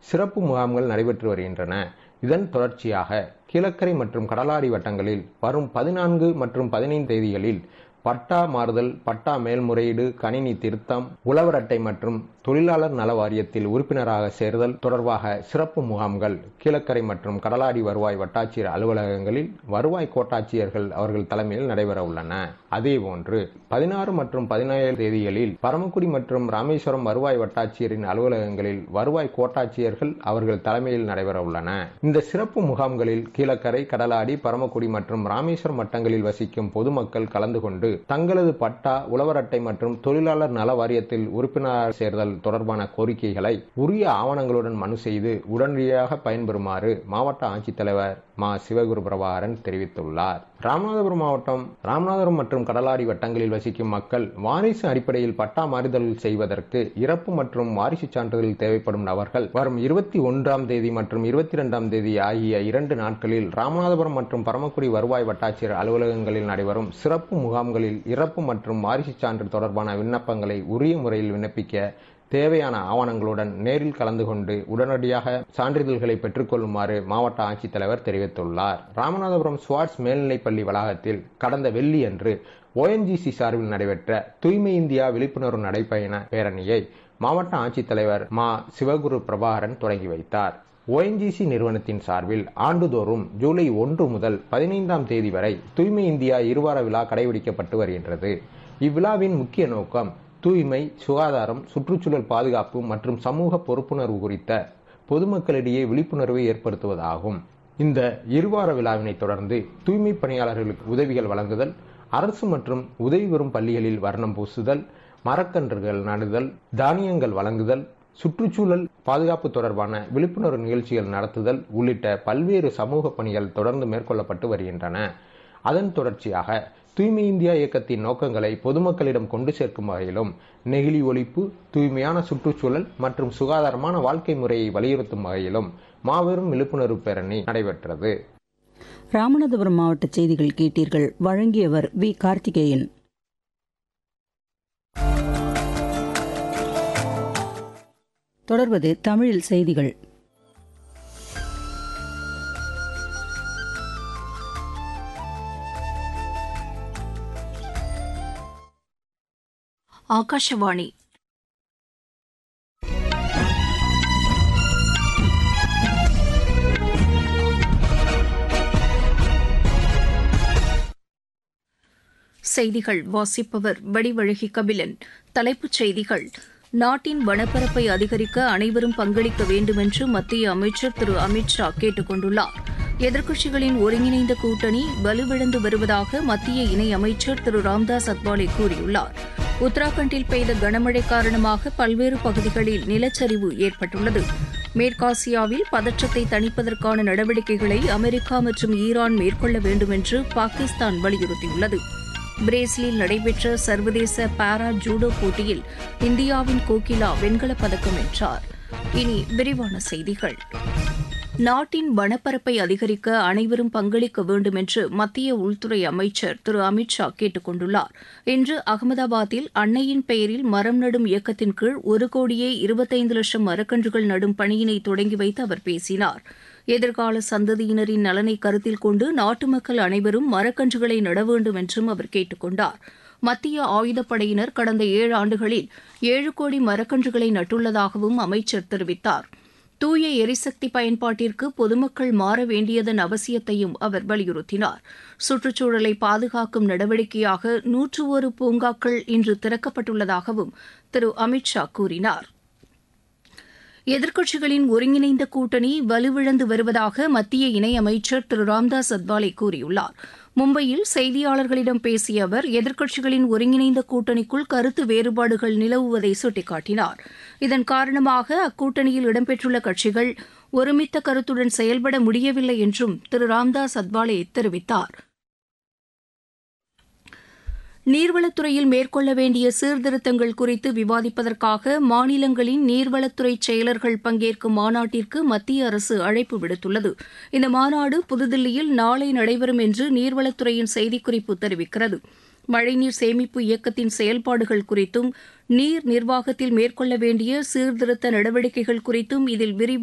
சிறப்பு முகாம்கள் நடைபெற்று வருகின்றன இதன் தொடர்ச்சியாக கீழக்கரை மற்றும் கடலாடி வட்டங்களில் வரும் பதினான்கு மற்றும் பதினைந்து தேதிகளில் பட்டா மாறுதல் பட்டா மேல்முறையீடு கணினி திருத்தம் உழவர் அட்டை மற்றும் தொழிலாளர் நல வாரியத்தில் உறுப்பினராக சேர்தல் தொடர்பாக சிறப்பு முகாம்கள் கீழக்கரை மற்றும் கடலாடி வருவாய் வட்டாட்சியர் அலுவலகங்களில் வருவாய் கோட்டாட்சியர்கள் அவர்கள் தலைமையில் நடைபெற உள்ளன அதேபோன்று பதினாறு மற்றும் பதினேழு தேதிகளில் பரமக்குடி மற்றும் ராமேஸ்வரம் வருவாய் வட்டாட்சியரின் அலுவலகங்களில் வருவாய் கோட்டாட்சியர்கள் அவர்கள் தலைமையில் நடைபெற உள்ளன இந்த சிறப்பு முகாம்களில் கீழக்கரை கடலாடி பரமக்குடி மற்றும் ராமேஸ்வரம் வட்டங்களில் வசிக்கும் பொதுமக்கள் கலந்து கொண்டு தங்களது பட்டா உழவர் அட்டை மற்றும் தொழிலாளர் நல வாரியத்தில் உறுப்பினர் சேர்தல் தொடர்பான கோரிக்கைகளை உரிய ஆவணங்களுடன் மனு செய்து உடனடியாக பயன்பெறுமாறு மாவட்ட ஆட்சித்தலைவர் மா சிவகுரு பிரபாகரன் தெரிவித்துள்ளார் ராமநாதபுரம் மாவட்டம் ராமநாதபுரம் மற்றும் கடலாடி வட்டங்களில் வசிக்கும் மக்கள் வாரிசு அடிப்படையில் பட்டா மாறுதல் செய்வதற்கு இறப்பு மற்றும் வாரிசு சான்றிதழ் தேவைப்படும் நபர்கள் வரும் இருபத்தி ஒன்றாம் தேதி மற்றும் இருபத்தி இரண்டாம் தேதி ஆகிய இரண்டு நாட்களில் ராமநாதபுரம் மற்றும் பரமக்குடி வருவாய் வட்டாட்சியர் அலுவலகங்களில் நடைபெறும் சிறப்பு முகாம்களில் இறப்பு மற்றும் வாரிசு சான்று தொடர்பான விண்ணப்பங்களை உரிய முறையில் விண்ணப்பிக்க தேவையான ஆவணங்களுடன் நேரில் கலந்து கொண்டு உடனடியாக சான்றிதழ்களை பெற்றுக்கொள்ளுமாறு மாவட்ட ஆட்சித்தலைவர் தெரிவித்துள்ளார் ராமநாதபுரம் ஸ்வாட்ஸ் மேல்நிலைப்பள்ளி வளாகத்தில் கடந்த வெள்ளியன்று ஓஎன்ஜிசி சார்பில் நடைபெற்ற தூய்மை இந்தியா விழிப்புணர்வு நடைபயண பேரணியை மாவட்ட ஆட்சித்தலைவர் மா சிவகுரு பிரபாகரன் தொடங்கி வைத்தார் ஓஎன்ஜிசி நிறுவனத்தின் சார்பில் ஆண்டுதோறும் ஜூலை ஒன்று முதல் பதினைந்தாம் தேதி வரை தூய்மை இந்தியா இருவார விழா கடைபிடிக்கப்பட்டு வருகின்றது இவ்விழாவின் முக்கிய நோக்கம் தூய்மை சுகாதாரம் சுற்றுச்சூழல் பாதுகாப்பு மற்றும் சமூக பொறுப்புணர்வு குறித்த பொதுமக்களிடையே விழிப்புணர்வை ஏற்படுத்துவதாகும் இந்த இருவார விழாவினை தொடர்ந்து தூய்மை பணியாளர்களுக்கு உதவிகள் வழங்குதல் அரசு மற்றும் உதவி பெறும் பள்ளிகளில் வர்ணம் பூசுதல் மரக்கன்றுகள் நடுதல் தானியங்கள் வழங்குதல் சுற்றுச்சூழல் பாதுகாப்பு தொடர்பான விழிப்புணர்வு நிகழ்ச்சிகள் நடத்துதல் உள்ளிட்ட பல்வேறு சமூக பணிகள் தொடர்ந்து மேற்கொள்ளப்பட்டு வருகின்றன அதன் தொடர்ச்சியாக தூய்மை இந்தியா இயக்கத்தின் நோக்கங்களை பொதுமக்களிடம் கொண்டு சேர்க்கும் வகையிலும் நெகிழி ஒழிப்பு தூய்மையான சுற்றுச்சூழல் மற்றும் சுகாதாரமான வாழ்க்கை முறையை வலியுறுத்தும் வகையிலும் மாபெரும் விழிப்புணர்வு பேரணி நடைபெற்றது ராமநாதபுரம் மாவட்ட செய்திகள் கேட்டீர்கள் வழங்கியவர் வி கார்த்திகேயன் தொடர்வது தமிழில் செய்திகள் ಆಕಾಶವಾಣಿ செய்திகள் வாசிப்பவர் வடிவழகி கபிலன் தலைப்புச் செய்திகள் நாட்டின் வனப்பரப்பை அதிகரிக்க அனைவரும் பங்களிக்க வேண்டுமென்று மத்திய அமைச்சர் திரு அமித் ஷா கேட்டுக் கொண்டுள்ளார் எதிர்க்கட்சிகளின் ஒருங்கிணைந்த கூட்டணி வலுவிழந்து வருவதாக மத்திய இணையமைச்சர் திரு ராம்தாஸ் அத்வாலே கூறியுள்ளார் உத்தராகண்டில் பெய்த கனமழை காரணமாக பல்வேறு பகுதிகளில் நிலச்சரிவு ஏற்பட்டுள்ளது மேற்காசியாவில் பதற்றத்தை தணிப்பதற்கான நடவடிக்கைகளை அமெரிக்கா மற்றும் ஈரான் மேற்கொள்ள வேண்டும் என்று பாகிஸ்தான் வலியுறுத்தியுள்ளது பிரேசிலில் நடைபெற்ற சர்வதேச பாரா ஜூடோ போட்டியில் இந்தியாவின் கோகிலா வெண்கலப் பதக்கம் வென்றார் இனி விரிவான செய்திகள் நாட்டின் வனப்பரப்பை அதிகரிக்க அனைவரும் பங்களிக்க வேண்டும் என்று மத்திய உள்துறை அமைச்சர் திரு அமித் ஷா கேட்டுக் கொண்டுள்ளார் இன்று அகமதாபாத்தில் அன்னையின் பெயரில் மரம் நடும் இயக்கத்தின் கீழ் ஒரு கோடியே இருபத்தைந்து லட்சம் மரக்கன்றுகள் நடும் பணியினை தொடங்கி வைத்து அவர் பேசினார் எதிர்கால சந்ததியினரின் நலனை கருத்தில் கொண்டு நாட்டு மக்கள் அனைவரும் மரக்கன்றுகளை நட வேண்டும் என்றும் அவர் கேட்டுக் கொண்டார் மத்திய ஆயுதப்படையினர் கடந்த ஏழு ஆண்டுகளில் ஏழு கோடி மரக்கன்றுகளை நட்டுள்ளதாகவும் அமைச்சர் தெரிவித்தார் தூய எரிசக்தி பயன்பாட்டிற்கு பொதுமக்கள் மாற வேண்டியதன் அவசியத்தையும் அவர் வலியுறுத்தினார் சுற்றுச்சூழலை பாதுகாக்கும் நடவடிக்கையாக நூற்று ஒரு பூங்காக்கள் இன்று திறக்கப்பட்டுள்ளதாகவும் திரு அமித் ஷா கூறினார் எதிர்க்கட்சிகளின் ஒருங்கிணைந்த கூட்டணி வலுவிழந்து வருவதாக மத்திய இணையமைச்சர் திரு ராம்தாஸ் அத்வாலே கூறியுள்ளார் மும்பையில் செய்தியாளர்களிடம் பேசிய அவர் எதிர்க்கட்சிகளின் ஒருங்கிணைந்த கூட்டணிக்குள் கருத்து வேறுபாடுகள் நிலவுவதை சுட்டிக்காட்டினார் இதன் காரணமாக அக்கூட்டணியில் இடம்பெற்றுள்ள கட்சிகள் ஒருமித்த கருத்துடன் செயல்பட முடியவில்லை என்றும் திரு ராம்தாஸ் அத்வாலே தெரிவித்தார் நீர்வளத்துறையில் மேற்கொள்ள வேண்டிய சீர்திருத்தங்கள் குறித்து விவாதிப்பதற்காக மாநிலங்களின் நீர்வளத்துறை செயலர்கள் பங்கேற்கும் மாநாட்டிற்கு மத்திய அரசு அழைப்பு விடுத்துள்ளது இந்த மாநாடு புதுதில்லியில் நாளை நடைபெறும் என்று நீர்வளத்துறையின் செய்திக்குறிப்பு தெரிவிக்கிறது மழைநீர் சேமிப்பு இயக்கத்தின் செயல்பாடுகள் குறித்தும் நீர் நிர்வாகத்தில் மேற்கொள்ள வேண்டிய சீர்திருத்த நடவடிக்கைகள் குறித்தும் இதில் விரிவாக